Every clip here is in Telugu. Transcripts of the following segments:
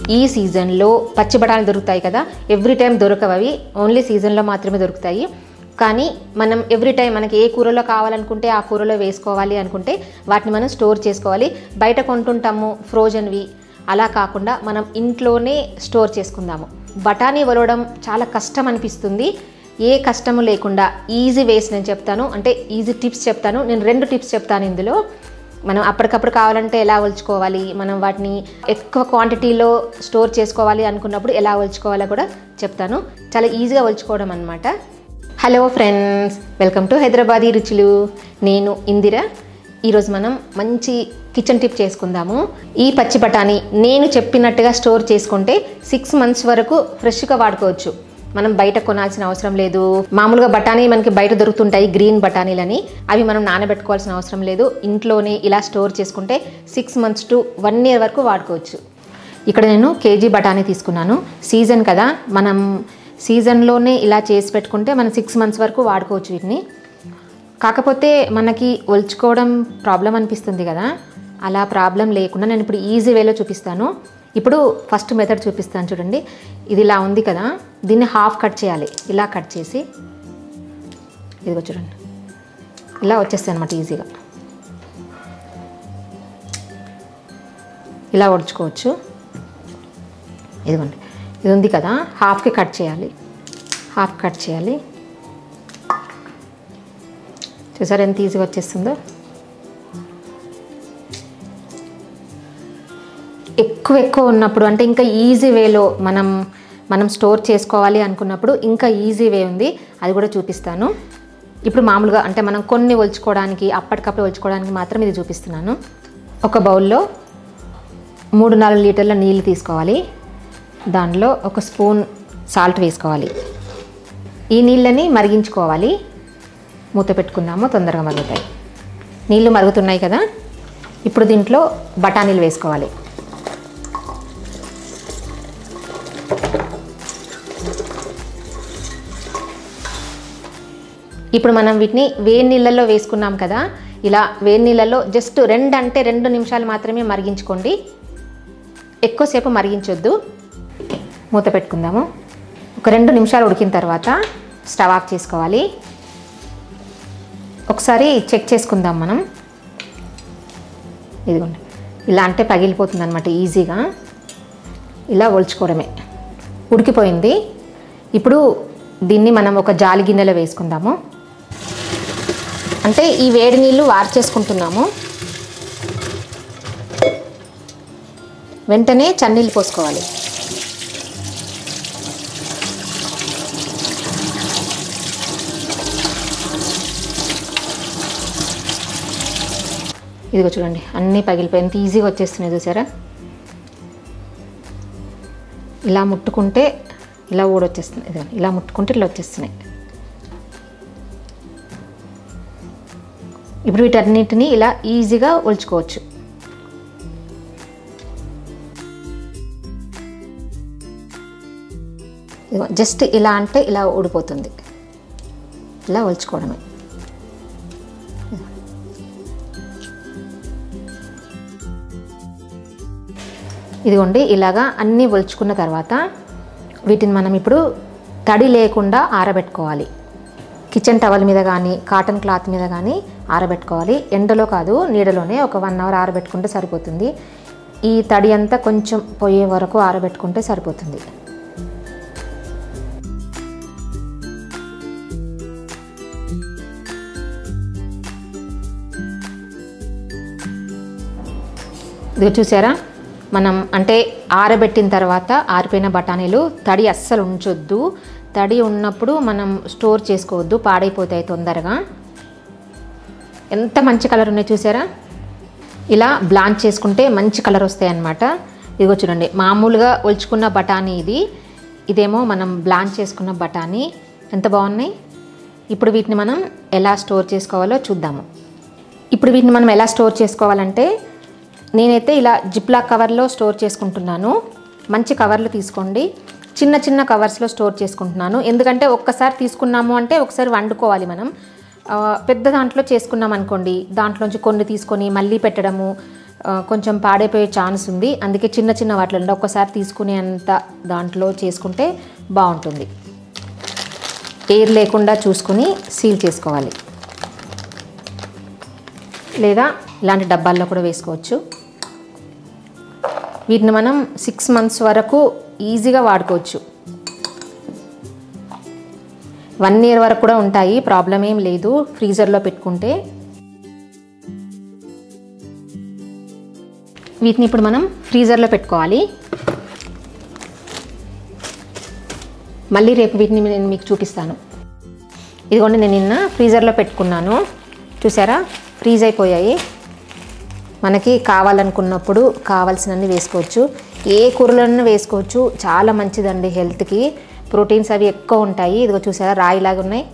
ఈ సీజన్లో పచ్చి బఠానీలు దొరుకుతాయి కదా ఎవ్రీ టైం దొరకవు అవి ఓన్లీ సీజన్లో మాత్రమే దొరుకుతాయి కానీ మనం ఎవ్రీ టైం మనకి ఏ కూరలో కావాలనుకుంటే ఆ కూరలో వేసుకోవాలి అనుకుంటే వాటిని మనం స్టోర్ చేసుకోవాలి బయట కొంటుంటాము ఫ్రోజన్వి అలా కాకుండా మనం ఇంట్లోనే స్టోర్ చేసుకుందాము బఠానీ వలవడం చాలా కష్టం అనిపిస్తుంది ఏ కష్టము లేకుండా ఈజీ వేస్ నేను చెప్తాను అంటే ఈజీ టిప్స్ చెప్తాను నేను రెండు టిప్స్ చెప్తాను ఇందులో మనం అప్పటికప్పుడు కావాలంటే ఎలా ఒలుచుకోవాలి మనం వాటిని ఎక్కువ క్వాంటిటీలో స్టోర్ చేసుకోవాలి అనుకున్నప్పుడు ఎలా ఒలుచుకోవాలో కూడా చెప్తాను చాలా ఈజీగా ఒలుచుకోవడం అనమాట hello friends welcome to Hyderabadi రుచులు నేను ఇందిర ఈరోజు మనం మంచి కిచెన్ టిప్ చేసుకుందాము ఈ పచ్చి బఠానీ నేను చెప్పినట్టుగా స్టోర్ చేసుకుంటే సిక్స్ మంత్స్ వరకు ఫ్రెష్గా వాడుకోవచ్చు మనం బయట కొనాల్సిన అవసరం లేదు మామూలుగా బఠానీ మనకి బయట దొరుకుతుంటాయి గ్రీన్ బఠానీలని అవి మనం నానబెట్టుకోవాల్సిన అవసరం లేదు ఇంట్లోనే ఇలా స్టోర్ చేసుకుంటే six months to one year వరకు వాడుకోవచ్చు ఇక్కడ నేను కేజీ బఠానీ తీసుకున్నాను సీజన్ కదా మనం సీజన్లోనే ఇలా చేసి పెట్టుకుంటే మనం సిక్స్ మంత్స్ వరకు వాడుకోవచ్చు వీటిని కాకపోతే మనకి ఒలుచుకోవడం ప్రాబ్లం అనిపిస్తుంది కదా అలా ప్రాబ్లం లేకుండా నేను ఇప్పుడు ఈజీ వేలో చూపిస్తాను ఇప్పుడు ఫస్ట్ మెథడ్ చూపిస్తాను చూడండి ఇది ఇలా ఉంది కదా దీన్ని హాఫ్ కట్ చేయాలి ఇలా కట్ చేసి ఇదిగో చూడండి ఇలా వచ్చేస్తాయి అనమాట ఈజీగా ఇలా ఒడుచుకోవచ్చు ఇదిగోండి ఇది ఉంది కదా హాఫ్కి కట్ చేయాలి హాఫ్ కట్ చేయాలి చూసారు ఎంత ఈజీగా వచ్చేస్తుందో ఎక్కువ ఎక్కువ ఉన్నప్పుడు అంటే ఇంకా ఈజీ వేలో మనం మనం స్టోర్ చేసుకోవాలి అనుకున్నప్పుడు ఇంకా ఈజీ వే ఉంది అది కూడా చూపిస్తాను ఇప్పుడు మామూలుగా అంటే మనం కొన్ని ఒలుచుకోవడానికి అప్పటికప్పుడు ఒలుచుకోవడానికి మాత్రం ఇది చూపిస్తున్నాను ఒక బౌల్లో మూడు నాలుగు లీటర్ల నీళ్ళు తీసుకోవాలి దానిలో ఒక స్పూన్ సాల్ట్ వేసుకోవాలి ఈ నీళ్ళని మరిగించుకోవాలి మూత పెట్టుకుందాము తొందరగా మరుగుతాయి నీళ్ళు మరుగుతున్నాయి కదా ఇప్పుడు దీంట్లో బఠానీలు వేసుకోవాలి ఇప్పుడు మనం వీటిని వేడి నీళ్ళల్లో వేసుకున్నాం కదా ఇలా వేడి నీళ్ళల్లో జస్ట్ రెండు అంటే రెండు నిమిషాలు మాత్రమే మరిగించుకోండి ఎక్కువసేపు మరిగించొద్దు మూత పెట్టుకుందాము ఒక రెండు నిమిషాలు ఉడికిన తర్వాత స్టవ్ ఆఫ్ చేసుకోవాలి ఒకసారి చెక్ చేసుకుందాం మనం ఇదిగోండి ఇలా అంటే పగిలిపోతుంది అనమాట ఈజీగా ఇలా ఒలుచుకోవడమే ఉడికిపోయింది ఇప్పుడు దీన్ని మనం ఒక జాలి గిన్నెలో వేసుకుందాము అంటే ఈ వేడి నీళ్ళు వార్చేసుకుంటున్నాము వెంటనే చన్నీళ్ళు పోసుకోవాలి ఇదిగో చూడండి అన్నీ పగిలిపోయి ఎంత ఈజీగా వచ్చేస్తున్నాయి చూసారా ఇలా ముట్టుకుంటే ఇలా ఊడొచ్చేస్తుంది ఇదిగో ఇలా ముట్టుకుంటే ఇలా వచ్చేస్తున్నాయి ఇప్పుడు వీటన్నిటిని ఇలా ఈజీగా ఒలుచుకోవచ్చు ఇదిగో జస్ట్ ఇలా అంటే ఇలా ఊడిపోతుంది ఇలా ఒలుచుకోవడమే ఇదిగోండి ఇలాగా అన్నీ ఒలుచుకున్న తర్వాత వీటిని మనం ఇప్పుడు తడి లేకుండా ఆరబెట్టుకోవాలి కిచెన్ టవల్ మీద కానీ కాటన్ క్లాత్ మీద కానీ ఆరబెట్టుకోవాలి ఎండలో కాదు నీడలోనే ఒక వన్ అవర్ ఆరబెట్టుకుంటే సరిపోతుంది ఈ తడి అంతా కొంచెం పోయే వరకు ఆరబెట్టుకుంటే సరిపోతుంది ఇది చూసారా మనం అంటే ఆరబెట్టిన తర్వాత ఆరిపోయిన బఠానీలు తడి అస్సలు ఉంచొద్దు తడి ఉన్నప్పుడు మనం స్టోర్ చేసుకోవద్దు పాడైపోతాయి తొందరగా ఎంత మంచి కలర్ ఉన్నాయి చూసారా ఇలా బ్లాంచ్ చేసుకుంటే మంచి కలర్ వస్తాయి అన్నమాట ఇదిగో చూడండి మామూలుగా ఒలుచుకున్న బఠానీ ఇది ఇదేమో మనం బ్లాంచ్ చేసుకున్న బఠానీ ఎంత బాగున్నాయి ఇప్పుడు వీటిని మనం ఎలా స్టోర్ చేసుకోవాలో చూద్దాము ఇప్పుడు వీటిని మనం ఎలా స్టోర్ చేసుకోవాలంటే నేనైతే ఇలా జిప్లా కవర్లో స్టోర్ చేసుకుంటున్నాను మంచి కవర్లు తీసుకోండి చిన్న చిన్న కవర్స్లో స్టోర్ చేసుకుంటున్నాను ఎందుకంటే ఒక్కసారి తీసుకున్నాము అంటే ఒకసారి వండుకోవాలి మనం ఆ, పెద్ద దాంట్లో చేసుకున్నాం అనుకోండి దాంట్లోంచి కొన్ని తీసుకొని మళ్ళీ పెట్టడము ఆ, కొంచెం పాడైపోయే ఛాన్స్ ఉంది అందుకే చిన్న చిన్న వాటిలో ఒక్కసారి తీసుకునేంత దాంట్లో చేసుకుంటే బాగుంటుంది ఎయిర్ లేకుండా చూసుకుని సీల్ చేసుకోవాలి లేదా ఇలాంటి డబ్బాల్లో కూడా వేసుకోవచ్చు వీటిని మనం సిక్స్ మంత్స్ వరకు ఈజీగా వాడుకోవచ్చు వన్ ఇయర్ వరకు కూడా ఉంటాయి ప్రాబ్లం ఏం లేదు ఫ్రీజర్లో పెట్టుకుంటే వీటిని ఇప్పుడు మనం ఫ్రీజర్లో పెట్టుకోవాలి మళ్ళీ రేపు వీటిని నేను మీకు చూపిస్తాను ఇదిగోండి నేను నిన్న ఫ్రీజర్లో పెట్టుకున్నాను చూసారా ఫ్రీజ్ అయిపోయాయి మనకి కావాలనుకున్నప్పుడు కావాల్సినన్ని వేసుకోవచ్చు ఏ కూరలోనైనా వేసుకోవచ్చు చాలా మంచిదండి హెల్త్కి ప్రోటీన్స్ అవి ఎక్కువ ఉంటాయి ఇదిగో చూసారా రాయిలాగా ఉన్నాయి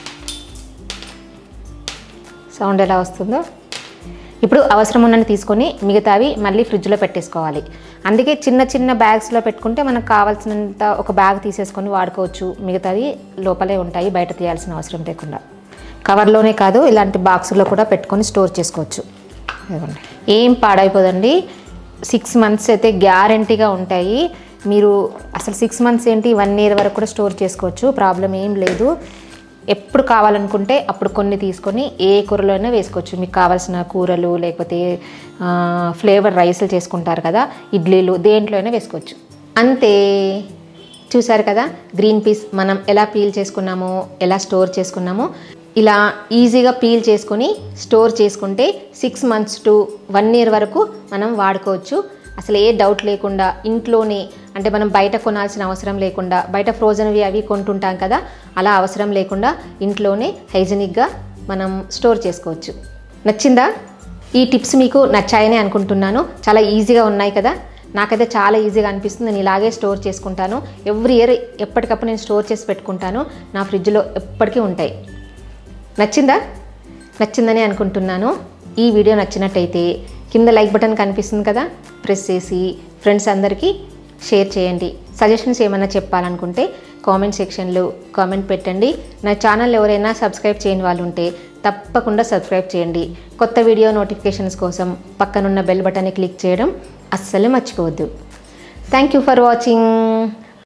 సౌండ్ ఎలా వస్తుందో ఇప్పుడు అవసరం ఉన్నని తీసుకొని మిగతావి మళ్ళీ ఫ్రిడ్జ్లో పెట్టేసుకోవాలి అందుకే చిన్న చిన్న బ్యాగ్స్లో పెట్టుకుంటే మనకు కావాల్సినంత ఒక బ్యాగ్ తీసేసుకొని వాడుకోవచ్చు మిగతావి లోపలే ఉంటాయి బయట తీయాల్సిన అవసరం లేకుండా కవర్లోనే కాదు ఇలాంటి బాక్సుల్లో కూడా పెట్టుకొని స్టోర్ చేసుకోవచ్చు ఇదిగోండి. ఏం పాడైపోదండి సిక్స్ మంత్స్ అయితే గ్యారంటీగా ఉంటాయి మీరు అసలు సిక్స్ మంత్స్ ఏంటి వన్ ఇయర్ వరకు కూడా స్టోర్ చేసుకోవచ్చు ప్రాబ్లం ఏం లేదు ఎప్పుడు కావాలనుకుంటే అప్పుడు కొన్ని తీసుకొని ఏ కూరలో అయినా వేసుకోవచ్చు మీకు కావాల్సిన కూరలు లేకపోతే ఫ్లేవర్ రైస్లు చేసుకుంటారు కదా ఇడ్లీలు దేంట్లో అయినా వేసుకోవచ్చు అంతే చూసారు కదా గ్రీన్ పీస్ మనం ఎలా పీల్ చేసుకున్నామో ఎలా స్టోర్ చేసుకున్నామో ఇలా ఈజీగా పీల్ చేసుకొని స్టోర్ చేసుకుంటే six months to one year వరకు మనం వాడుకోవచ్చు అసలు ఏ డౌట్ లేకుండా ఇంట్లోనే అంటే మనం బయట కొనాల్సిన అవసరం లేకుండా బయట ఫ్రోజన్వి అవి కొంటుంటాం కదా అలా అవసరం లేకుండా ఇంట్లోనే హైజెనిక్గా మనం స్టోర్ చేసుకోవచ్చు నచ్చిందా ఈ టిప్స్ మీకు నచ్చాయని అనుకుంటున్నాను చాలా ఈజీగా ఉన్నాయి కదా నాకైతే చాలా ఈజీగా అనిపిస్తుంది నేను ఇలాగే స్టోర్ చేసుకుంటాను ఎవ్రీ ఇయర్ ఎప్పటికప్పుడు నేను స్టోర్ చేసి పెట్టుకుంటాను నా ఫ్రిడ్జ్లో ఎప్పటికీ ఉంటాయి నచ్చిందా నచ్చిందని అనుకుంటున్నాను ఈ వీడియో నచ్చినట్టయితే కింద లైక్ బటన్ కనిపిస్తుంది కదా ప్రెస్ చేసి ఫ్రెండ్స్ అందరికీ షేర్ చేయండి సజెషన్స్ ఏమైనా చెప్పాలనుకుంటే కామెంట్ సెక్షన్లో కామెంట్ పెట్టండి నా ఛానల్ ఎవరైనా సబ్స్క్రైబ్ చేయని వాళ్ళు ఉంటే తప్పకుండా సబ్స్క్రైబ్ చేయండి కొత్త వీడియో నోటిఫికేషన్స్ కోసం పక్కనున్న బెల్ బటన్ని క్లిక్ చేయడం అస్సలు మర్చిపోవద్దు థ్యాంక్ యూ ఫర్ వాచింగ్